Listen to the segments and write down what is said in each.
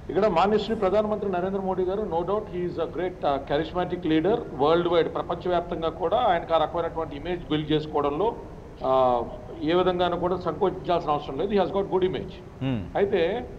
ఇక్కడ మాన్యశ్రీ ప్రధానమంత్రి నరేంద్ర మోడీ గారు no doubt he is a great charismatic leader worldwide ప్రపంచవ్యాప్తంగా కూడా ఆయనకు ఆ రకమైనటువంటి ఇమేజ్ బిల్డ్ చేసుకోవడంలో ఆ, ఏ విధంగానూ కూడా సంకోచించాల్సిన అవసరం లేదు he has got good image అయితే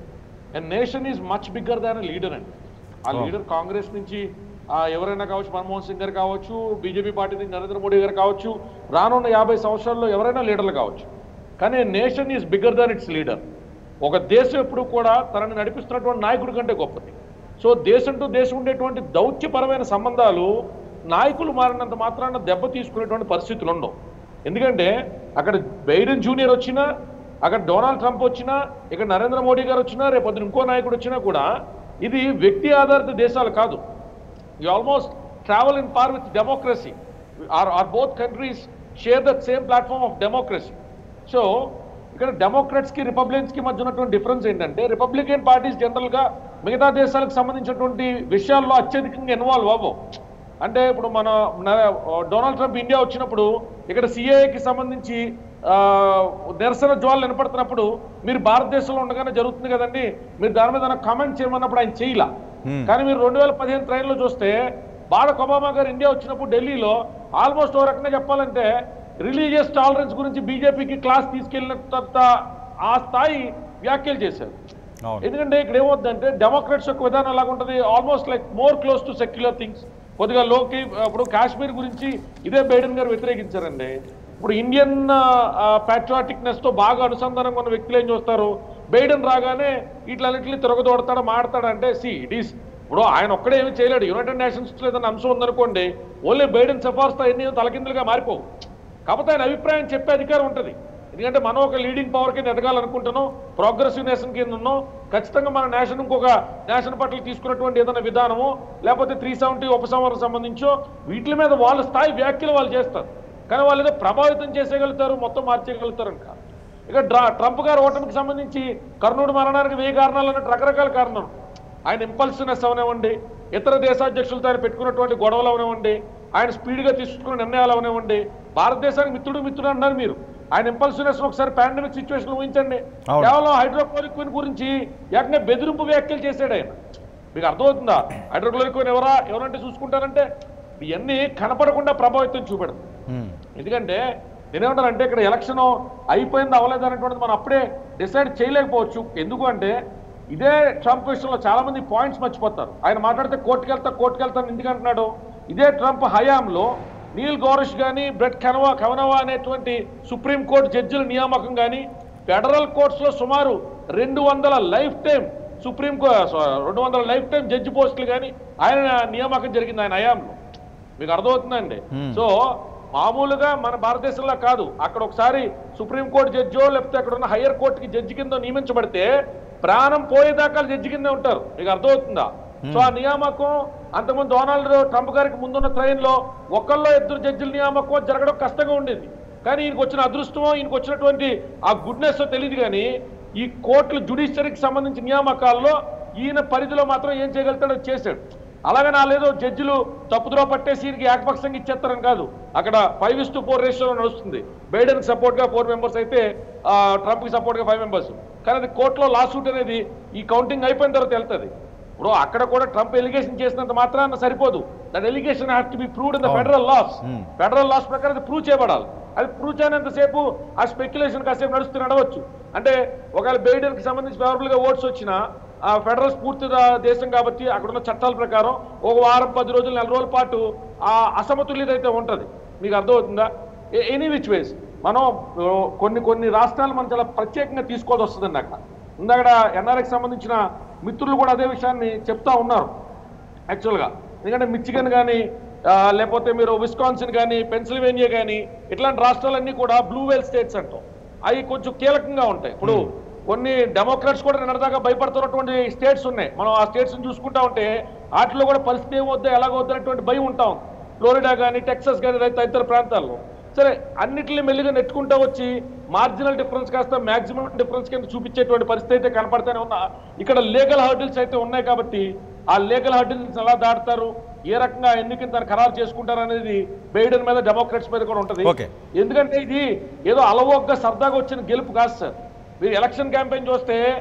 nation is much bigger than leader అండి ఆ Oh. లీడర్ కాంగ్రెస్ నుంచి ఆ, ఎవరైనా కావచ్చు మన్మోహన్ సింగ్ గారు కావచ్చు బీజేపీ పార్టీ నుంచి నరేంద్ర మోడీ గారు కావచ్చు రానున్న యాభై సంవత్సరాల్లో ఎవరైనా లీడర్లు కావచ్చు కానీ nation is bigger than its leader ఒక దేశం ఎప్పుడు కూడా తనని నడిపిస్తున్నటువంటి నాయకుడి కంటే గొప్పది సో దేశం టు దేశం ఉండేటువంటి దౌత్యపరమైన సంబంధాలు నాయకులు మారినంత మాత్రాన దెబ్బ తీసుకునేటువంటి పరిస్థితులు ఉండవు ఎందుకంటే అక్కడ బైడెన్ జూనియర్ వచ్చినా అక్కడ డొనాల్డ్ ట్రంప్ వచ్చినా ఇక్కడ నరేంద్ర మోడీ గారు వచ్చినా రేపు పొద్దున ఇంకో నాయకుడు వచ్చినా కూడా ఇది వ్యక్తి ఆధారిత దేశాలు కాదు you almost travel in par with democracy or or both countries share that same platform of democracy so ఇక్కడ డెమోక్రట్స్కి రిపబ్లికన్స్కి మధ్య ఉన్నటువంటి డిఫరెన్స్ ఏంటంటే రిపబ్లికన్ పార్టీస్ జనరల్గా మిగతా దేశాలకు సంబంధించినటువంటి విషయాల్లో అత్యధికంగా ఇన్వాల్వ్ అవ్వవు అంటే ఇప్పుడు మన న- డొనాల్డ్ ట్రంప్ ఇండియా వచ్చినప్పుడు ఇక్కడ సిఏఏకి సంబంధించి ఆ, నిరసన జ్వాలు వినపడుతున్నప్పుడు మీరు భారతదేశంలో ఉండగానే జరుగుతుంది కదండి మీరు దాని మీద కామెంట్ చేయమన్నప్పుడు ఆయన చేయలా Hmm. కానీ మీరు రెండు వేల పదిహేను ట్రైన్లో చూస్తే బారక్ ఒబామా గారు ఇండియా వచ్చినప్పుడు ఢిల్లీలో ఆల్మోస్ట్ ఓ రకంగా చెప్పాలంటే రిలీజియస్ టాలరెన్స్ గురించి బీజేపీకి క్లాస్ తీసుకెళ్ళినంత ఆ స్థాయి వ్యాఖ్యలు చేశారు అవును ఎందుకంటే ఇక్కడ ఏమవుతుందంటే డెమోక్రాట్స్ యొక్క విధానం ఎలాగ ఉంటుంది almost like more close to secular things కొద్దిగా లోకి ఇప్పుడు కాశ్మీర్ గురించి ఇదే బైడెన్ గారు వ్యతిరేకించారండి ఇప్పుడు ఇండియన్ ప్యాట్రియాటిక్నెస్ తో బాగా అనుసంధానంగా ఉన్న వ్యక్తులు ఏం చూస్తారు బైడెన్ రాగానే ఇట్లన్నింటినీ తిరగదోడతాడు మాడతాడంటే సి ఇట్ ఈస్ ఇప్పుడు ఆయన ఒక్కడే ఏమీ చేయలేడు యునైటెడ్ నేషన్స్ ఏదైనా అంశం ఉందనుకోండి ఓన్లీ బైడెన్ సిఫార్సుతో ఎన్ని తలకిందులుగా మారిపోవు కాకపోతే ఆయన అభిప్రాయం చెప్పే అధికారం ఉంటుంది ఎందుకంటే మనం ఒక లీడింగ్ పవర్ కింద ఎదగాలనుకుంటున్నాం ప్రోగ్రెసివ్ నేషన్ కింద ఉన్నాం ఖచ్చితంగా మన నేషన్ ఇంకొక నేషన్ పట్ల తీసుకున్నటువంటి ఏదైనా విధానమో లేకపోతే త్రీ సెవెంటీ ఉపసంహరణ సంబంధించో వీటి మీద వాళ్ళ స్థాయి వ్యాఖ్యలు వాళ్ళు చేస్తారు కానీ వాళ్ళు ఏదో ప్రభావితం చేసేయగలుగుతారు మొత్తం మార్చేయగలుగుతారు అని కాదు ఇక డ్రా ట్రంప్ గారు ఓటమికి సంబంధించి కర్ణుడు మరణానికి వెయ్యి కారణాలు అన్నట్టు రకరకాల కారణాలు ఆయన ఇంపల్సినెస్ అవనివ్వండి ఇతర దేశాధ్యక్షులతో ఆయన పెట్టుకున్నటువంటి గొడవలు అవనివ్వండి ఆయన స్పీడ్గా తీసుకున్న నిర్ణయాలు అవనివ్వండి భారతదేశానికి మిత్రుడు మిత్రుడు అన్నారు మీరు ఆయన ఇంపల్సినెస్ ఒకసారి పాండమిక్ సిచ్యువేషన్ ఊహించండి అవును. కేవలం హైడ్రోక్లోరిక్విన్ గురించి ఏకంగా బెదిరింపు వ్యాఖ్యలు చేశాడు ఆయన మీకు అర్థమవుతుందా హైడ్రోక్లోరిక్విన్ ఎవరా ఎవరంటే చూసుకుంటారంటే ఇవన్నీ కనపడకుండా ప్రభావితం చూపెడదు మ్మ్. ఎందుకంటే నేనేమంటానంటే ఇక్కడ ఎలక్షన్ అయిపోయింది అవ్వలేదు అనేటువంటిది మనం అప్పుడే డిసైడ్ చేయలేకపోవచ్చు ఎందుకు అంటే ఇదే ట్రంప్ విషయంలో చాలా మంది పాయింట్స్ మర్చిపోతారు ఆయన మాట్లాడితే కోర్టుకు వెళ్తా కోర్టుకు వెళ్తాను ఎందుకు అంటున్నాడు ఇదే ట్రంప్ హయాంలో నీల్ గౌరిష్ కానీ బ్రెట్ కెనవా కవనవా అనేటువంటి సుప్రీం కోర్టు జడ్జిల నియామకం కానీ ఫెడరల్ కోర్ట్స్లో సుమారు రెండు వందల లైఫ్ టైం సుప్రీం కో రెండు వందల లైఫ్ టైం జడ్జి పోస్టులు కానీ ఆయన నియామకం జరిగింది ఆయన హయాంలో మీకు అర్థమవుతుందండి Hmm. సో మామూలుగా మన భారతదేశంలో కాదు అక్కడ ఒకసారి సుప్రీంకోర్టు జడ్జో లేకపోతే అక్కడ ఉన్న హయ్యర్ కోర్టుకి జడ్జి కింద నియమించబడితే ప్రాణం పోయేదాకా జడ్జి కింద ఉంటారు మీకు అర్థమవుతుందా సో ఆ నియామకం అంతకుముందు డొనాల్డ్ ట్రంప్ గారికి ముందున్న ట్రైన్లో ఒకళ్ళో ఇద్దరు జడ్జిల నియామకం జరగడం కష్టంగా ఉండేది కానీ ఈయనకు వచ్చిన అదృష్టమో ఈయనకు వచ్చినటువంటి ఆ గుడ్నెస్ తెలియదు కానీ ఈ కోర్టులు జుడిషియరీకి సంబంధించిన నియామకాల్లో ఈయన పరిధిలో మాత్రం ఏం చేయగలుగుతాడో చేశాడు అలాగే నాలేదో జడ్జిలు తప్పుద్రో పట్టేసి ఈయనకి ఏకపక్షంగా ఇచ్చేస్తారని కాదు అక్కడ ఫైవ్ ఇస్ టు ఫోర్ రేషియోలో నడుస్తుంది బైడెన్ సపోర్ట్ గా ఫోర్ మెంబర్స్ అయితే ట్రంప్ కి సపోర్ట్ గా ఫైవ్ మెంబర్స్ కానీ అది కోర్టులో లాసూట్ అనేది ఈ కౌంటింగ్ అయిపోయిన తర్వాత వెళ్తుంది ఇప్పుడు అక్కడ కూడా ట్రంప్ ఎలిగేషన్ చేసినంత మాత్రాన సరిపోదు that allegation have to be proved in the అవును. Federal laws Hmm. Federal laws ప్రకారం అది ప్రూవ్ చేయబడాలి అది ప్రూవ్ చేయనంతసేపు ఆ స్పెక్యులేషన్ కాసేపు నడుస్తూ నడవచ్చు అంటే ఒకవేళ బైడెన్ కి సంబంధించి ఫేవరబుల్ గా ఓట్స్ వచ్చినా ఆ ఫెడరల్ స్ఫూర్తి దా- దేశం కాబట్టి అక్కడ ఉన్న చట్టాల ప్రకారం ఒక వారం పది రోజులు నెల రోజుల పాటు ఆ అసమతుల్యత అయితే ఉంటది మీకు అర్థమవుతుందా ఎనీ విచ్ వేస్ మనం ఓ, కొన్ని కొన్ని రాష్ట్రాలు మనం చాలా ప్రత్యేకంగా తీసుకోవాల్సి వస్తుందండి అక్కడ ఇందాక ఎన్ఆర్ఎకి సంబంధించిన మిత్రులు కూడా అదే విషయాన్ని చెప్తా ఉన్నారు యాక్చువల్గా ఎందుకంటే మిచిగన్ కానీ లేకపోతే మీరు విస్కాన్సిన్ కానీ పెన్సిల్వేనియా కానీ ఇట్లాంటి రాష్ట్రాలన్నీ కూడా బ్లూ వేల్ స్టేట్స్ అంటాం అవి కొంచెం కీలకంగా ఉంటాయి ఇప్పుడు కొన్ని డెమోక్రాట్స్ కూడా నిన్నటిదాకా భయపడుతున్నటువంటి స్టేట్స్ ఉన్నాయి మనం ఆ స్టేట్స్ చూసుకుంటా ఉంటే వాటిలో కూడా పరిస్థితి ఏమవుద్దో ఎలాగవుద్దో అనేటువంటి భయం ఉంటాం ఫ్లోరిడా కానీ టెక్సస్ కానీ తదితర ప్రాంతాల్లో సరే అన్నిటిని మెల్లిగా నెట్టుకుంటూ వచ్చి మార్జినల్ డిఫరెన్స్ కాస్త మాక్సిమం డిఫరెన్స్ కింద చూపించేటువంటి పరిస్థితి అయితే కనపడతానే ఉన్నా ఇక్కడ లీగల్ హర్డిల్స్ అయితే ఉన్నాయి కాబట్టి ఆ లీగల్ హర్డిల్స్ ఎలా దాటుతారు ఏ రకంగా ఎన్నికలు తను ఖరారు చేసుకుంటారు అనేది బైడెన్ మీద డెమోక్రాట్స్ మీద కూడా ఉంటది Okay. ఎందుకంటే ఇది ఏదో అలవోగ్గా సరదాగా వచ్చిన గెలుపు కాదు సార్ మీరు ఎలక్షన్ క్యాంపెయిన్ చూస్తే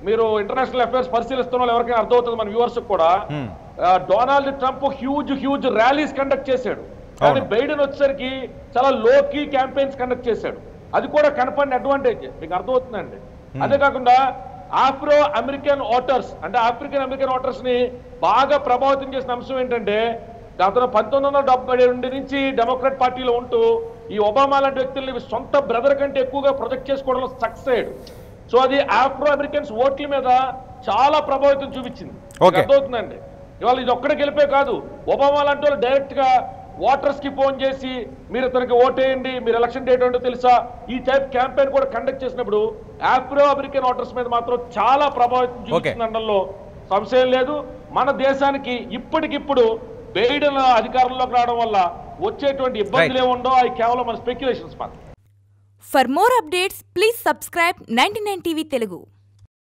మీరు ఇంటర్నేషనల్ అఫైర్స్ పరిశీలిస్తున్న వాళ్ళు ఎవరికైనా అర్థమవుతుంది మన వ్యూవర్స్ కూడా Hmm. ఆ, Donald Trump huge huge rallies conduct చేశాడు కానీ అవును. బైడెన్ వచ్చేసరికి చాలా లో కీ క్యాంపెయిన్స్ కండక్ట్ చేశాడు అది కూడా కనపడిన అడ్వాంటేజ్ మీకు అర్థమవుతుందండి అదే కాకుండా ఆఫ్రో అమెరికన్ ఓటర్స్ అంటే ఆఫ్రికన్ అమెరికన్ ఓటర్స్ ని బాగా ప్రభావితం చేసిన అంశం ఏంటంటే అతను పంతొమ్మిది వందల డెబ్బై రెండు నుంచి డెమోక్రాట్ పార్టీలో ఉంటూ ఈ ఒబామా లాంటి వ్యక్తుల్ని సొంత బ్రదర్ కంటే ఎక్కువగా ప్రొజెక్ట్ చేసుకోవడంలో సక్సెస్ అయ్యాడు సో అది ఆఫ్రో అమెరికన్స్ ఓట్ల మీద చాలా ప్రభావితం చూపించింది మీకు Okay. అర్థమవుతుందండి ఇవాళ ఇది ఒక్కడే గెలిపే కాదు ఒబామా లాంటి వాళ్ళు డైరెక్ట్ గా ఓటర్స్ కి ఫోన్ చేసి మీరు ఇతనికి ఓటేయండి మీరు ఎలక్షన్ డేట్ ఏంటో తెలుసా ఈ టైప్ క్యాంపెయిన్ కూడా కండక్ట్ చేసినప్పుడు ఆఫ్రో అమెరికన్ ఓటర్స్ మీద మాత్రం చాలా ప్రభావితం చూపించింది అనడంలో సంశయం లేదు మన దేశానికి ఇప్పటికిప్పుడు బైడెన్ అధికారంలోకి రావడం వల్ల వచ్చేటువంటి ఇబ్బందులు ఏముండో అవి కేవలం మన స్పెక్యులేషన్స్ మాత్రం For more updates, please subscribe 99 TV Telugu.